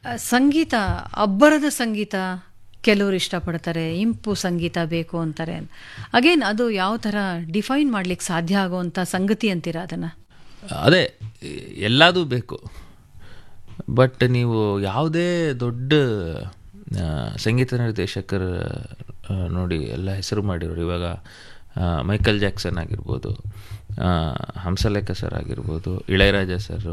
ಆ, ಸಂಗೀತ ಅಬ್ಬರದ ಸಂಗೀತ ಕೆಲವರು ಇಷ್ಟಪಡ್ತಾರೆ ಇಂಪು ಸಂಗೀತ ಬೇಕು ಅಂತಾರೆ ಅಗೇನ್ ಅದು ಯಾವ ಥರ ಡಿಫೈನ್ ಮಾಡ್ಲಿಕ್ಕೆ ಸಾಧ್ಯ ಆಗುವಂಥ ಸಂಗತಿ ಅಂತೀರಾ ಅದನ್ನು ಅದೇ ಎಲ್ಲದೂ ಬೇಕು ಬಟ್ ನೀವು ಯಾವುದೇ ದೊಡ್ಡ ಆ, ಸಂಗೀತ ನಿರ್ದೇಶಕರ ಆ, ನೋಡಿ ಎಲ್ಲ ಹೆಸರು ಮಾಡಿರೋರು ಇವಾಗ ಆ, ಮೈಕಲ್ ಜಾಕ್ಸನ್ ಆಗಿರ್ಬೋದು ಆ, ಹಂಸಲೇಖ ಸರ್ ಆಗಿರ್ಬೋದು ಇಳಯರಾಜ ಸರ್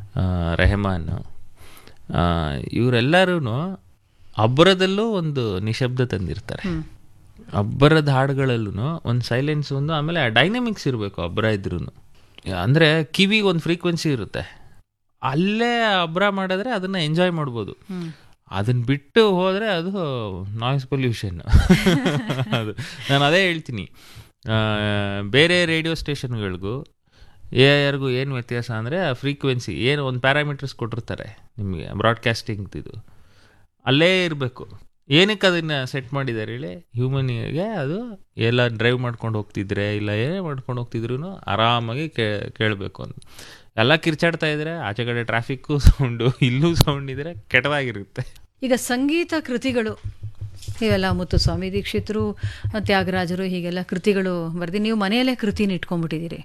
ರೆಹಮಾನ್ ಆ, ಇವರೆಲ್ಲರೂ ಅಬ್ಬರದಲ್ಲೂ ಒಂದು ನಿಶಬ್ದ ತಂದಿರ್ತಾರೆ ಅಬ್ಬರದ ಹಾಡುಗಳಲ್ಲೂ ಒಂದು ಸೈಲೆನ್ಸ್ ಒಂದು ಆಮೇಲೆ ಡೈನಮಿಕ್ಸ್ ಇರಬೇಕು ಅಬ್ಬರ ಇದ್ರೂ ಅಂದರೆ ಕಿವಿಗೆ ಒಂದು ಫ್ರೀಕ್ವೆನ್ಸಿ ಇರುತ್ತೆ ಅಲ್ಲೇ ಅಬ್ಬರ ಮಾಡಿದ್ರೆ ಅದನ್ನು ಎಂಜಾಯ್ ಮಾಡ್ಬೋದು ಅದನ್ನ ಬಿಟ್ಟು ಹೋದರೆ ಅದು ನಾಯ್ಸ್ ಪೊಲ್ಯೂಷನ್ ಅದು ನಾನು ಅದೇ ಹೇಳ್ತೀನಿ ಆ, ಬೇರೆ ರೇಡಿಯೋ ಸ್ಟೇಷನ್ಗಳಿಗೂ ಎ ಆರ್ಗೂ ಏನು ವ್ಯತ್ಯಾಸ ಅಂದರೆ ಆ ಫ್ರೀಕ್ವೆನ್ಸಿ ಏನು ಒಂದು ಪ್ಯಾರಾಮೀಟರ್ಸ್ ಕೊಟ್ಟಿರ್ತಾರೆ ನಿಮಗೆ ಬ್ರಾಡ್ಕಾಸ್ಟಿಂಗ್ದು ಅಲ್ಲೇ ಇರಬೇಕು ಏನಕ್ಕೆ ಅದನ್ನು ಸೆಟ್ ಮಾಡಿದ್ದಾರೆ ಹೇಳಿ ಹ್ಯೂಮನಿಗೆ ಅದು ಎಲ್ಲ ಡ್ರೈವ್ ಮಾಡ್ಕೊಂಡು ಹೋಗ್ತಿದ್ರೆ ಇಲ್ಲ ಏನೇ ಮಾಡ್ಕೊಂಡು ಹೋಗ್ತಿದ್ರು ಆರಾಮಾಗಿ ಕೇ ಕೇಳಬೇಕು ಅಂತ ಎಲ್ಲ ಕಿರ್ಚಾಡ್ತಾ ಇದ್ರೆ ಆಚೆ ಕಡೆ ಟ್ರಾಫಿಕ್ಕು ಸೌಂಡು ಇಲ್ಲೂ ಸೌಂಡ್ ಇದ್ರೆ ಕೆಟ್ಟದಾಗಿರುತ್ತೆ ಈಗ ಸಂಗೀತ ಕೃತಿಗಳು ಇವೆಲ್ಲ ಮುತ್ತುಸ್ವಾಮಿ ದೀಕ್ಷಿತರು ತ್ಯಾಗರಾಜರು ಹೀಗೆಲ್ಲ ಕೃತಿಗಳು ಬರ್ದಿ ನೀವು ಮನೆಯಲ್ಲೇ ಕೃತಿನ ಇಟ್ಕೊಂಡ್ಬಿಟ್ಟಿದ್ದೀರಿ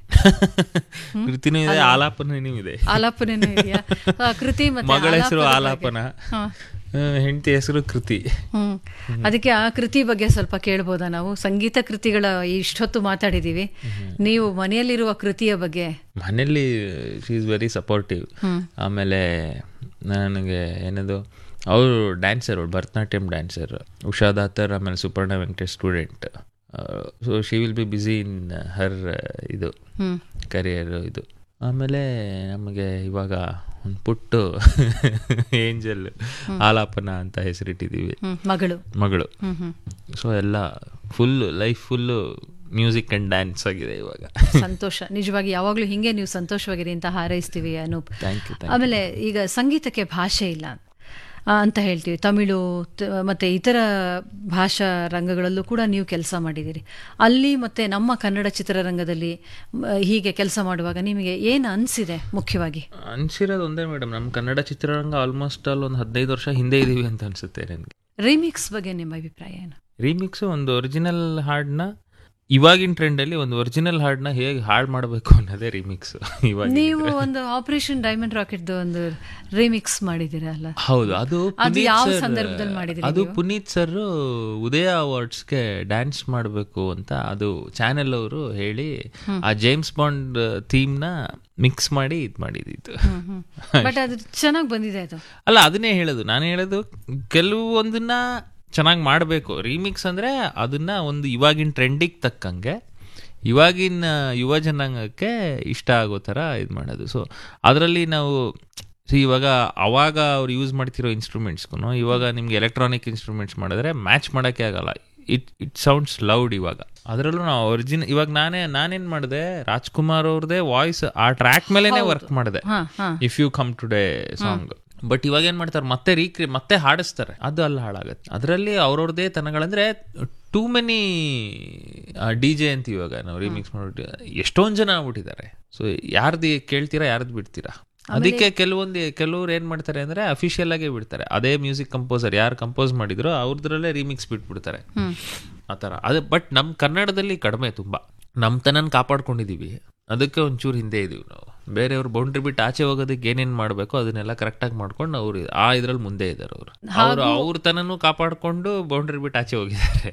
ಕೃತಿನೂ ಇದೆ ಆಲಾಪನೂ ಇದೆ ಆಲಾಪನೆನೂ ಇದೆಯಾ ಆ, ಕೃತಿ ಮತ್ತೆ ಮಗಳ ಹೆಸರು ಆಲಾಪದ ಬಗ್ಗೆ. ಆಲಾಪನ ಹಾ. ಹೆಂಡತಿ ಹೆಸರು ಕೃತಿ ಹ್ಮ್ ಅದಕ್ಕೆ ಆ ಕೃತಿ ಬಗ್ಗೆ ಸ್ವಲ್ಪ ಕೇಳ್ಬೋದಾ ನಾವು ಸಂಗೀತ ಕೃತಿಗಳ ಇಷ್ಟೊತ್ತು ಮಾತಾಡಿದೀವಿ ನೀವು ಮನೆಯಲ್ಲಿರುವ ಕೃತಿಯ ಬಗ್ಗೆ ಮನೇಲಿ ಶಿ ಈಸ್ ವೆರಿ ಸಪೋರ್ಟಿವ್ ಆಮೇಲೆ ನನಗೆ ಏನದು ಅವರು ಡ್ಯಾನ್ಸರ್ ಅವಳು ಭರತನಾಟ್ಯಂ ಡ್ಯಾನ್ಸರ್ ಉಷಾ ದಾತರ್ ಆಮೇಲೆ Suparna Venkatesh student so she will be busy in her ಇದು ಹ್ಮ್ ಕರಿಯರ್ ಇದು ಆಮೇಲೆ ನಮಗೆ ಇವಾಗ ಒಂದು ಪುಟ್ಟು ಏಂಜಲ್ ಆಲಾಪನ ಅಂತ ಹೆಸರಿಟ್ಟಿದ್ದೀವಿ ಹ್ಮ್ ಮಗಳು ಮಗಳು ಹ್ಮ್ ಹ್ಮ್ ಸೊ ಎಲ್ಲ full life full music and dance ಆಗಿದೆ ಇವಾಗ ಸಂತೋಷ ನಿಜವಾಗಿ ಯಾವಾಗ್ಲೂ ಹಿಂಗೆ ನೀವು ಸಂತೋಷವಾಗಿರಿ ಅಂತ ಹಾರೈಸ್ತೀವಿ ಅನೂಪ್ ಥ್ಯಾಂಕ್ ಯು ಆಮೇಲೆ ಈಗ ಸಂಗೀತಕ್ಕೆ ಭಾಷೆ ಇಲ್ಲ ಆ, ಅಂತ ಹೇಳ್ತೀವಿ ತಮಿಳು ತ- ಮತ್ತೆ ಇತರ ಭಾಷಾ ರಂಗಗಳಲ್ಲೂ ಕೂಡ ನೀವು ಕೆಲಸ ಮಾಡಿದ್ದೀರಿ ಅಲ್ಲಿ ಮತ್ತೆ ನಮ್ಮ ಕನ್ನಡ ಚಿತ್ರರಂಗದಲ್ಲಿ ಮ, ಹೀಗೆ ಕೆಲಸ ಮಾಡುವಾಗ ನಿಮಗೆ ಏನು ಅನಿಸಿದೆ ಮುಖ್ಯವಾಗಿ ಅನ್ಸಿರೋದು ಒಂದೇ ಮೇಡಮ್ ನಮ್ಮ ಕನ್ನಡ ಚಿತ್ರರಂಗ ಆಲ್ಮೋಸ್ಟ್ ಆಲ್ ಒಂದು ಹದಿನೈದು ವರ್ಷ ಹಿಂದೆ ಇದೀವಿ ಅಂತ ಅನ್ಸುತ್ತೆ ನನಗೆ ರಿಮಿಕ್ಸ್ ಬಗ್ಗೆ ನಿಮ್ಮ ಅಭಿಪ್ರಾಯ ಏನು ರೀಮಿಕ್ಸು ಒಂದು ಒರಿಜಿನಲ್ ಹಾಡನ್ನ ಇವಾಗಿನ ಟ್ರೆಂಡಲ್ಲಿ ಒಂದು ಒರಿಜಿನಲ್ ಹಾಡನ್ನ ಹೇಗೆ ಹಾಡು ಮಾಡಬೇಕು ಅನ್ನೋದೇ ರೀಮಿಕ್ಸ್ ಇವಾಗ ನೀವು ಒಂದು ಆಪರೇಷನ್ ಡೈಮಂಡ್ ರಾಕೆಟ್ದು ಒಂದು ರಿಮಿಕ್ಸ್ ಮಾಡಿದ್ದೀರಾ ಅಲ್ಲ ಹೌದು ಅದು ಅದು ಪುನೀತ್ ಯಾವ ಸರ್- ಸಂದರ್ಭದಲ್ಲಿ ಮಾಡಿದ್ರಿ ಅದು ಪುನೀತ್ ಸರ್ ಉದಯ ಅವಾರ್ಡ್ಸ್ಗೆ ಡ್ಯಾನ್ಸ್ ಮಾಡಬೇಕು ಅಂತ ಅದು ಚಾನೆಲ್ ಅವರು ಹೇಳಿ ಆ ಜೇಮ್ಸ್ ಬಾಂಡ್ ಥೀಮ್ನ ಮಿಕ್ಸ್ ಮಾಡಿ ಇದು ಮಾಡಿದ್ದು ಬಟ್ ಅದು ಚೆನ್ನಾಗಿ ಬಂದಿದೆ ಅದು ಅಲ್ಲ ಅದನ್ನೇ ಹೇಳೋದು ನಾನು ಹೇಳೋದು ಕೆಲವೊಂದನ್ನ ಚೆನ್ನಾಗಿ ಮಾಡಬೇಕು ರೀಮಿಕ್ಸ್ ಅಂದರೆ ಅದನ್ನ ಒಂದು ಇವಾಗಿನ ಟ್ರೆಂಡಿಗೆ ತಕ್ಕಂಗೆ ಇವಾಗಿನ ಯುವ ಜನಾಂಗಕ್ಕೆ ಇಷ್ಟ ಆಗೋ ಥರ ಇದು ಮಾಡೋದು ಸೊ ಅದರಲ್ಲಿ ನಾವು see, ಇವಾಗ ಅವಾಗ ಅವ್ರು ಯೂಸ್ ಮಾಡ್ತಿರೋ ಇನ್ಸ್ಟ್ರೂಮೆಂಟ್ಸ್ಗೂ ಇವಾಗ ನಿಮ್ಗೆ ಎಲೆಕ್ಟ್ರಾನಿಕ್ ಇನ್ಸ್ಟ್ರೂಮೆಂಟ್ಸ್ ಮಾಡಿದ್ರೆ ಮ್ಯಾಚ್ ಮಾಡೋಕ್ಕೆ ಆಗಲ್ಲ ಇಟ್ ಇಟ್ ಸೌಂಡ್ಸ್ ಲೌಡ್ ಇವಾಗ ಅದರಲ್ಲೂ ನಾವು ಒರಿಜಿನ್ ಇವಾಗ ನಾನೇ ನಾನೇನು ಮಾಡಿದೆ ರಾಜ್ಕುಮಾರ್ ಅವ್ರದ್ದೇ ವಾಯ್ಸ್ ಆ ಟ್ರ್ಯಾಕ್ ಮೇಲೇನೆ ವರ್ಕ್ ಮಾಡಿದೆ ಹಾ ಹಾ if you come today song but ಇವಾಗ ಏನ್ ಮಾಡ್ತಾರೆ ಮತ್ತೆ ರೀಕ್ರಿ ಮತ್ತೆ ಹಾಡಿಸ್ತಾರೆ ಅದು ಅಲ್ಲಿ ಹಾಳಾಗತ್ತೆ ಅದರಲ್ಲಿ ಅವ್ರವ್ರದೇ ತನಗಳಂದ್ರೆ ಟೂ ಮೆನಿ ಡಿ ಜೆ ಅಂತ ಇವಾಗ ನಾವು ರಿಮಿಕ್ಸ್ ಮಾಡ್ಬಿಟ್ಟು ಎಷ್ಟೊಂದು ಜನ ಆಗ್ಬಿಟ್ಟಿದ್ದಾರೆ ಸೊ ಯಾರ್ದು ಕೇಳ್ತೀರಾ ಯಾರ್ದು ಬಿಡ್ತೀರಾ ಅದಕ್ಕೆ ಕೆಲವೊಂದು ಕೆಲವ್ರು ಏನ್ ಮಾಡ್ತಾರೆ ಅಂದ್ರೆ ಅಫಿಷಿಯಲ್ ಆಗೇ ಬಿಡ್ತಾರೆ ಅದೇ ಮ್ಯೂಸಿಕ್ ಕಂಪೋಸರ್ ಯಾರು ಕಂಪೋಸ್ ಮಾಡಿದ್ರು ಅವ್ರದ್ರಲ್ಲೇ ರಿಮಿಕ್ಸ್ ಬಿಟ್ಬಿಡ್ತಾರೆ ಆ ಥರ ಅದು ಬಟ್ ನಮ್ಮ ಕನ್ನಡದಲ್ಲಿ ಕಡಿಮೆ ತುಂಬ ನಮ್ಮ ತನನ ಕಾಪಾಡ್ಕೊಂಡಿದೀವಿ ಅದಕ್ಕೆ ಒಂಚೂರು ಹಿಂದೆ ಇದೀವಿ ನಾವು ಬೇರೆಯವ್ರು ಬೌಂಡ್ರಿ ಬಿಟ್ಟು ಆಚೆ ಹೋಗೋದಕ್ಕೆ ಏನೇನು ಮಾಡಬೇಕು ಅದನ್ನೆಲ್ಲ ಕರೆಕ್ಟಾಗಿ ಮಾಡ್ಕೊಂಡು ಅವ್ರು ಆ ಇದ್ರಲ್ಲಿ ಮುಂದೆ ಇದ್ದಾರೆ ಅವರು ಅವರು ಅವ್ರ ತನನೂ ಕಾಪಾಡ್ಕೊಂಡು ಬೌಂಡ್ರಿ ಬಿಟ್ಟು ಆಚೆ ಹೋಗಿದ್ದಾರೆ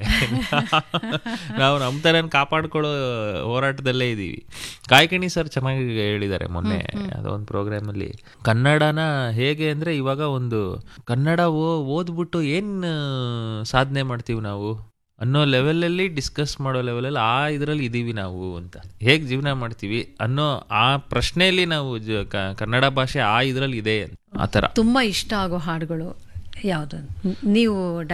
ನಾವು ನಮ್ಮ ತನನ ಕಾಪಾಡ್ಕೊಳ್ಳೋ ಹೋರಾಟದಲ್ಲೇ ಇದ್ದೀವಿ ಕಾಯ್ಕಣಿ ಸರ್ ಚೆನ್ನಾಗಿ ಹೇಳಿದ್ದಾರೆ ಮೊನ್ನೆ ಯಾವುದೋ ಒಂದು ಪ್ರೋಗ್ರಾಮಲ್ಲಿ ಕನ್ನಡನ ಹೇಗೆ ಅಂದರೆ ಇವಾಗ ಒಂದು ಕನ್ನಡ ಓ ಓದ್ಬಿಟ್ಟು ಏನು ಸಾಧನೆ ಮಾಡ್ತೀವಿ ನಾವು ಅನ್ನೋ ಲೆವೆಲಲ್ಲಿ ಡಿಸ್ಕಸ್ ಮಾಡೋ ಲೆವೆಲಲ್ಲಿ ಆ ಇದರಲ್ಲಿ ಇದ್ದೀವಿ ನಾವು ಅಂತ ಹೇಗೆ ಜೀವನ ಮಾಡ್ತೀವಿ ಅನ್ನೋ ಆ ಪ್ರಶ್ನೆಯಲ್ಲಿ ನಾವು ಜ- ಕ- ಕನ್ನಡ ಭಾಷೆ ಆ ಇದರಲ್ಲಿ ಇದೆ ಆ ಥರ ತುಂಬಾ ಇಷ್ಟ ಆಗೋ ಹಾಡುಗಳು ಯಾವುದು ನೀವು